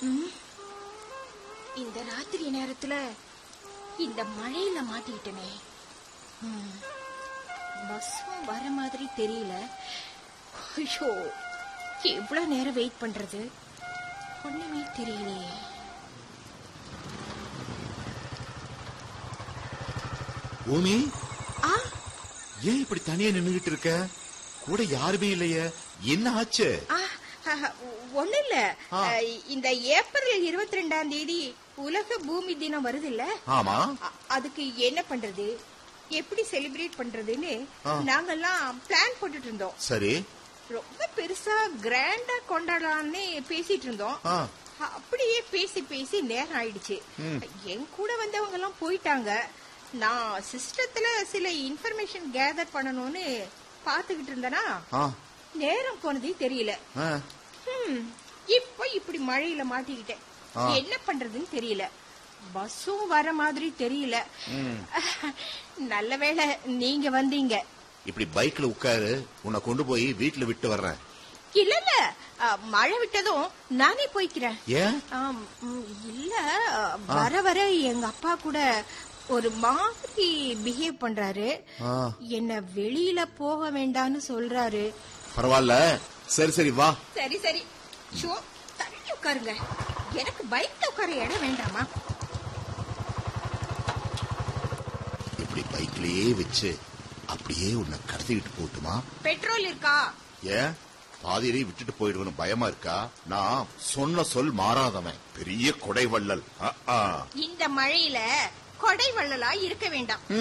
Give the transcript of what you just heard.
ம். இந்த ராத்திரி நேரத்துல இந்த மழையில மாட்டிக்கிட்டனே ம். பஸ்ஸும் வர மாதிரி தெரியல ஐயோ எவ்வளவு நேரம் வெயிட் பண்றது ஒண்ணுமே தெரியலையே பூமி ஆ ஏன் இப்படி தனியா நின்னுகிட்டு இருக்க கூட யாருமே இல்லையே என்ன ஆச்சு ஆ, ஒண்ணு இல்ல ஆ. இந்த ஏப்ரல் இருபத்தி ரெண்டாம் தேதி உலக பூமி தினம் வருது இல்ல ஆமா அதுக்கு என்ன பண்றது எப்படி செலிப்ரேட் பண்றதுன்னு ஆ. நாங்கெல்லாம் பிளான் போட்டுட்டு இருந்தோம் சரி ரொம்ப பெருசா கிராண்டா கொண்டாடலாம்னு பேசிட்டு இருந்தோம் ஆ, அப்படியே பேசி பேசி நேரம் ஆயிடுச்சு ம். என் கூட வந்தவங்க எல்லாம் போயிட்டாங்க நான் சிஸ்டத்துல சில இன்ஃபர்மேஷன் கேதர் பண்ணணும்னு பாத்துக்கிட்டு இருந்தேனா ஆ, நேரம் போனதே தெரியல ஆ. ஹம், இப்போ இப்படி மழையில மாட்டிக்கிட்டேன் ஆ. என்ன பண்றதுன்னு தெரியல பஸ்ஸும் வர மாதிரி தெரியல ம். நல்ல வேளை நீங்க வந்தீங்க இப்படி பைக்ல உட்காரு உன்னை கொண்டு போய் வீட்டுல விட்டு வர்றேன் இல்ல இல்ல அ, மழை விட்டதும் நானே போய்க்கிறேன் ஏன் ஆம், ம், இல்ல அ, வர வர எங்க அப்பா கூட ஒரு மாதிரி பிஹேவ் பண்றாரு ஆ, என்ன வெளியில போக வேண்டாம்னு சொல்றாரு பரவாயில்ல சரி சரி வா சரி சரி ஷோ தள்ளி உட்காருங்க எனக்கு பைக்ல உட்கார இடம் வேண்டாமா இப்படி பைக்லயே வச்சு அப்படியே உன்னை கடத்திக்கிட்டு போட்டுமா பெட்ரோல் இருக்கா ஏன் பாதியிலே விட்டுட்டு போயிடுவேன்னு பயமா இருக்கா நான் சொன்ன சொல் மாறாதவன் பெரிய கொடை வள்ளல் ஆ, ஆ. இந்த மழையில கொடை வள்ளலா இருக்க வேண்டாம்